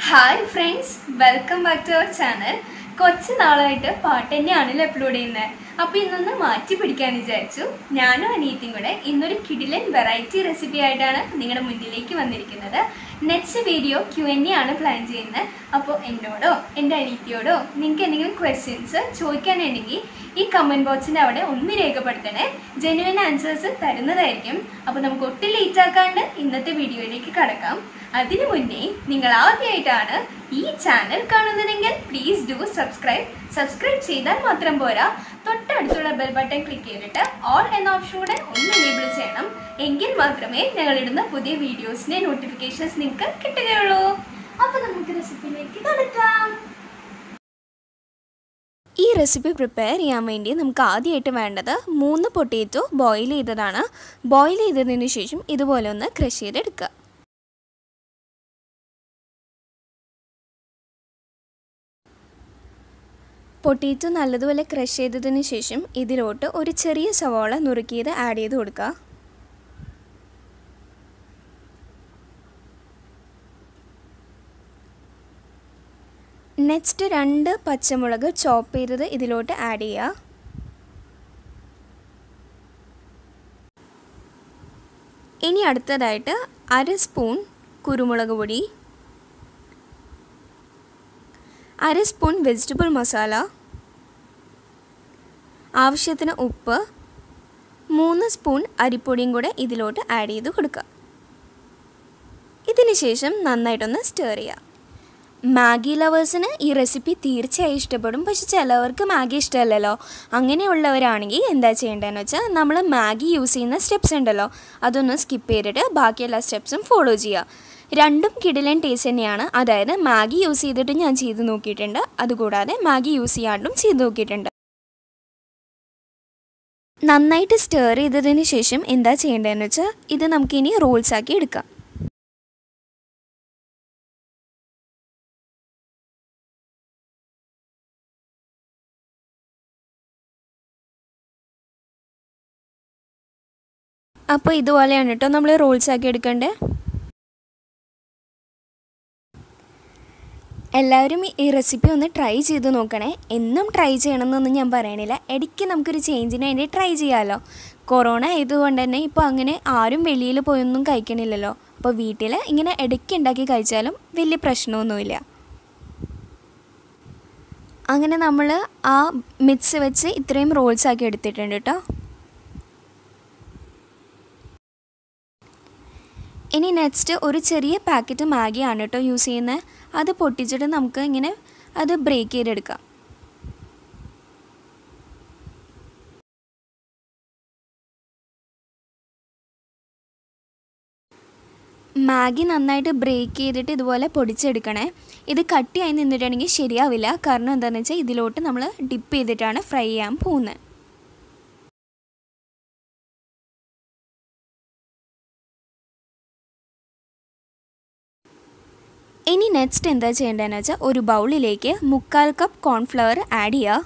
hi friends welcome back to our channel കുറച്ച് നാളായിട്ട് പാട്ട് തന്നെയാണല്ലോ അപ്ലോഡ് ചെയ്യുന്നത് അപ്പോൾ ഇന്നൊന്ന് മാറ്റി പിടിക്കാൻ വിചാരിച്ചു ഞാനും അനിയത്തിയും കൂടെ ഇന്നൊരു കിടിലൻ വെറൈറ്റി റെസിപ്പി ആയിട്ടാണ് നിങ്ങളുടെ മുന്നിലേക്ക് വന്നിരിക്കുന്നത് next video Q N A ആണ് പ്ലാൻ ചെയ്യുന്നത് അപ്പോൾ എന്നോടോ എൻ്റെ അനിയത്തിയോടോ നിങ്ങൾക്ക് എന്തെങ്കിലും ക്വസ്റ്റ്യൻസ് ചോദിക്കാനുണ്ടെങ്കിൽ ഈ കമൻറ്റ് ബോക്സിൻ്റെ അവിടെ ഒന്ന് രേഖപ്പെടുത്തണേ ജെന്യുവൻ ആൻസേഴ്സ് തരുന്നതായിരിക്കും അപ്പോൾ നമുക്ക് ഒട്ടും ലേറ്റ് ആക്കാണ്ട് ഇന്നത്തെ വീഡിയോയിലേക്ക് കടക്കാം അതിനു മുന്നേ നിങ്ങൾ ആദ്യമായിട്ടാണ് ഈ ചാനൽ കാണുന്നതെങ്കിൽ പ്ലീസ് ഡു സബ്സ്ക്രൈബ് സബ്സ്ക്രൈബ് ചെയ്താൽ മാത്രം പോരാ തൊട്ടടുത്തുള്ള ബെൽ ബട്ടൺ ക്ലിക്ക് ചെയ്തിട്ട് ഓൾ എന്ന ഓപ്ഷൻ കൂടെ ഒന്ന് എനേബിൾ ചെയ്യണം എങ്കിൽ മാത്രമേ ഞങ്ങളിടുന്ന പുതിയ വീഡിയോസിന്റെ നോട്ടിഫിക്കേഷൻസ് നിങ്ങൾക്ക് കിട്ടുകയുള്ളൂ അപ്പൊ നമുക്ക് റെസിപ്പിയിലേക്ക് കടക്കാം ഈ റെസിപ്പി പ്രിപ്പയർ ചെയ്യാൻ വേണ്ടി നമുക്ക് ആദ്യമായിട്ട് വേണ്ടത് മൂന്ന് പൊട്ടേറ്റോ ബോയിൽ ചെയ്തതാണ് ബോയിൽ ചെയ്തതിന് ശേഷം ഇതുപോലെ ഒന്ന് ക്രഷ് ചെയ്തെടുക്കുക പൊട്ടേറ്റോ നല്ലതുപോലെ ക്രഷ് ചെയ്തതിന് ശേഷം ഇതിലോട്ട് ഒരു ചെറിയ സവാള നുറുക്കിയത് ആഡ് ചെയ്ത് കൊടുക്കുക നെക്സ്റ്റ് രണ്ട് പച്ചമുളക് ചോപ്പ് ചെയ്തത് ഇതിലോട്ട് ആഡ് ചെയ്യുക ഇനി അടുത്തതായിട്ട് അര സ്പൂൺ കുരുമുളക് പൊടി അര സ്പൂൺ വെജിറ്റബിൾ മസാല ആവശ്യത്തിന് ഉപ്പ് മൂന്ന് സ്പൂൺ അരിപ്പൊടിയും കൂടെ ഇതിലോട്ട് ആഡ് ചെയ്ത് കൊടുക്കുക ഇതിന് ശേഷം നന്നായിട്ടൊന്ന് സ്റ്റർ ചെയ്യുക മാഗി ലവേഴ്സിന് ഈ റെസിപ്പി തീർച്ചയായും ഇഷ്ടപ്പെടും പക്ഷെ ചിലവർക്ക് മാഗി ഇഷ്ടമല്ലല്ലോ അങ്ങനെയുള്ളവരാണെങ്കിൽ എന്താ ചെയ്യേണ്ടതെന്ന് വെച്ചാൽ നമ്മൾ മാഗി യൂസ് ചെയ്യുന്ന സ്റ്റെപ്സ് ഉണ്ടല്ലോ അതൊന്ന് സ്കിപ്പ് ചെയ്തിട്ട് ബാക്കി എല്ലാ സ്റ്റെപ്സും ഫോളോ ചെയ്യുക രണ്ടും കിടിലൻ ടേസ്റ്റ് തന്നെയാണ് അതായത് മാഗി യൂസ് ചെയ്തിട്ട് ഞാൻ ചെയ്ത് നോക്കിയിട്ടുണ്ട് അതുകൂടാതെ മാഗി യൂസ് ചെയ്യാണ്ടും ചെയ്ത് നോക്കിയിട്ടുണ്ട് നന്നായിട്ട് സ്റ്റർ ചെയ്തതിന് ശേഷം എന്താ ചെയ്യേണ്ടതെന്ന് വെച്ചാൽ ഇത് നമുക്കിനി റോൾസ് ആക്കി എടുക്കാം അപ്പോൾ ഇതുപോലെയാണ് കേട്ടോ നമ്മൾ റോൾസ് ആക്കി എടുക്കേണ്ടത് എല്ലാവരും ഈ റെസിപ്പി ഒന്ന് ട്രൈ ചെയ്ത് നോക്കണേ എന്നും ട്രൈ ചെയ്യണമെന്നൊന്നും ഞാൻ പറയണില്ല ഇടയ്ക്ക് നമുക്കൊരു ചേഞ്ചിന് വേണ്ടി ട്രൈ ചെയ്യാമല്ലോ കൊറോണ ആയതുകൊണ്ട് തന്നെ ഇപ്പോൾ അങ്ങനെ ആരും വെളിയിൽ പോയൊന്നും കഴിക്കണില്ലല്ലോ അപ്പോൾ വീട്ടിൽ ഇങ്ങനെ ഇടയ്ക്ക് ഉണ്ടാക്കി കഴിച്ചാലും വലിയ പ്രശ്നമൊന്നുമില്ല അങ്ങനെ നമ്മൾ ആ മിക്സ് വെച്ച് ഇത്രയും റോൾസ് ആക്കി എടുത്തിട്ടുണ്ട് കേട്ടോ ഇനി നെക്സ്റ്റ് ഒരു ചെറിയ പാക്കറ്റ് മാഗിയാണ് കേട്ടോ യൂസ് ചെയ്യുന്നത് അത് പൊട്ടിച്ചിട്ട് നമുക്ക് ഇങ്ങനെ അത് ബ്രേക്ക് ചെയ്തെടുക്കാം മാഗി നന്നായിട്ട് ബ്രേക്ക് ചെയ്തിട്ട് ഇതുപോലെ പൊടിച്ചെടുക്കണേ ഇത് കട്ടിയായി നിന്നിട്ടുണ്ടെങ്കിൽ ശരിയാവില്ല കാരണം എന്താണെന്ന് വെച്ചാൽ ഇതിലോട്ട് നമ്മൾ ഡിപ്പ് ചെയ്തിട്ടാണ് ഫ്രൈ ചെയ്യാൻ പോകുന്നത് ഇനി നെക്സ്റ്റ് എന്താ ചെയ്യേണ്ടതെന്ന് വെച്ചാൽ ഒരു ബൗളിലേക്ക് മുക്കാൽ കപ്പ് കോൺഫ്ലവർ ആഡ് ചെയ്യുക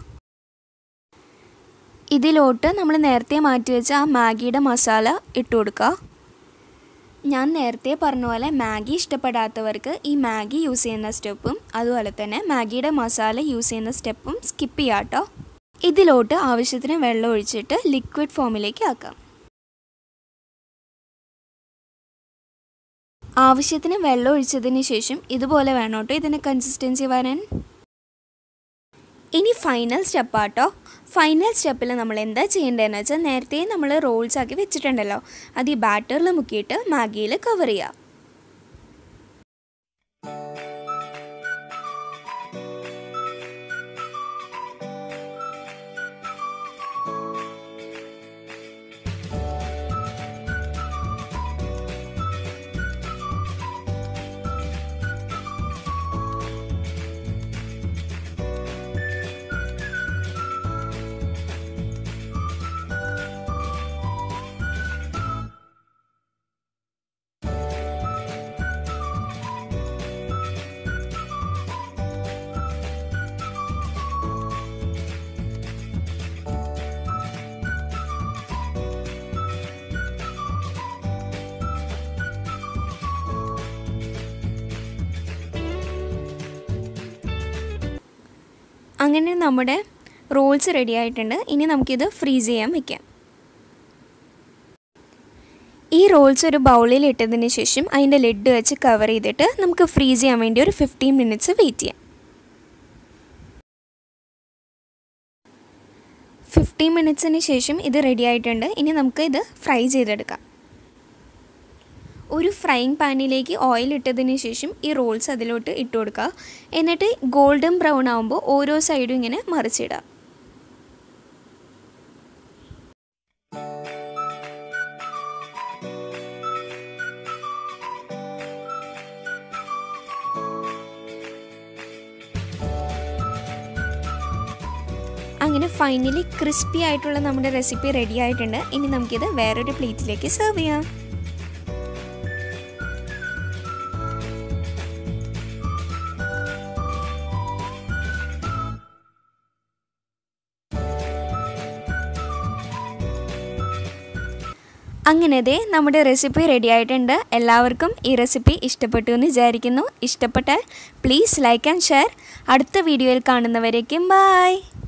ഇതിലോട്ട് നമ്മൾ നേരത്തെ മാറ്റി വെച്ച ആ മാഗിയുടെ മസാല ഇട്ട് കൊടുക്കുക ഞാൻ നേരത്തെ പറഞ്ഞ പോലെ മാഗി ഇഷ്ടപ്പെടാത്തവർക്ക് ഈ മാഗി യൂസ് ചെയ്യുന്ന സ്റ്റെപ്പും അതുപോലെ തന്നെ മാഗിയുടെ മസാല യൂസ് ചെയ്യുന്ന സ്റ്റെപ്പും സ്കിപ്പ് ചെയ്യാം കേട്ടോ ഇതിലോട്ട് ആവശ്യത്തിന് വെള്ളം ഒഴിച്ചിട്ട് ലിക്വിഡ് ഫോമിലേക്ക് ആക്കാം ആവശ്യത്തിന് വെള്ളം ഒഴിച്ചതിന് ശേഷം ഇതുപോലെ വേണം കേട്ടോ ഇതിൻ്റെ കൺസിസ്റ്റൻസി വരാൻ ഇനി ഫൈനൽ സ്റ്റെപ്പാട്ടോ ഫൈനൽ സ്റ്റെപ്പിൽ നമ്മൾ എന്താ ചെയ്യേണ്ടതെന്ന് വെച്ചാൽ നേരത്തെ നമ്മൾ റോൾസ് ആക്കി വെച്ചിട്ടുണ്ടല്ലോ അത് ഈ ബാറ്ററിൽ മുക്കിയിട്ട് മാഗിയിൽ കവർ ചെയ്യുക അങ്ങനെ നമ്മുടെ റോൾസ് റെഡി ആയിട്ടുണ്ട് ഇനി നമുക്കിത് ഫ്രീസ് ചെയ്യാൻ വെക്കാം ഈ റോൾസ് ഒരു ബൗളിൽ ഇട്ടതിന് ശേഷം അതിൻ്റെ ലിഡ് വെച്ച് കവർ ചെയ്തിട്ട് നമുക്ക് ഫ്രീസ് ചെയ്യാൻ വേണ്ടി ഒരു ഫിഫ്റ്റീൻ മിനിറ്റ്സ് വെയിറ്റ് ചെയ്യാം ഫിഫ്റ്റീൻ മിനിറ്റ്സിന് ശേഷം ഇത് റെഡി ആയിട്ടുണ്ട് ഇനി നമുക്ക് ഇത് ഫ്രൈ ചെയ്തെടുക്കാം ഒരു ഫ്രൈയിങ് പാനിലേക്ക് ഓയിൽ ഇട്ടതിന് ശേഷം ഈ റോൾസ് അതിലോട്ട് ഇട്ട് കൊടുക്കുക എന്നിട്ട് ഗോൾഡൻ ബ്രൗൺ ആകുമ്പോൾ ഓരോ സൈഡും ഇങ്ങനെ മറിച്ചിടുക അങ്ങനെ ഫൈനലി ക്രിസ്പി ആയിട്ടുള്ള നമ്മുടെ റെസിപ്പി റെഡി ആയിട്ടുണ്ട് ഇനി നമുക്കിത് വേറൊരു പ്ലേറ്റിലേക്ക് സെർവ് ചെയ്യാം അങ്ങനെ ദേ നമ്മുടെ റെസിപ്പി റെഡി ആയിട്ടുണ്ട് എല്ലാവർക്കും ഈ റെസിപ്പി ഇഷ്ടപ്പെട്ടു എന്ന് വിചാരിക്കുന്നു ഇഷ്ടപ്പെട്ടാൽ പ്ലീസ് ലൈക്ക് ആൻഡ് ഷെയർ അടുത്ത വീഡിയോയിൽ കാണുന്നവരേക്കും ബായ്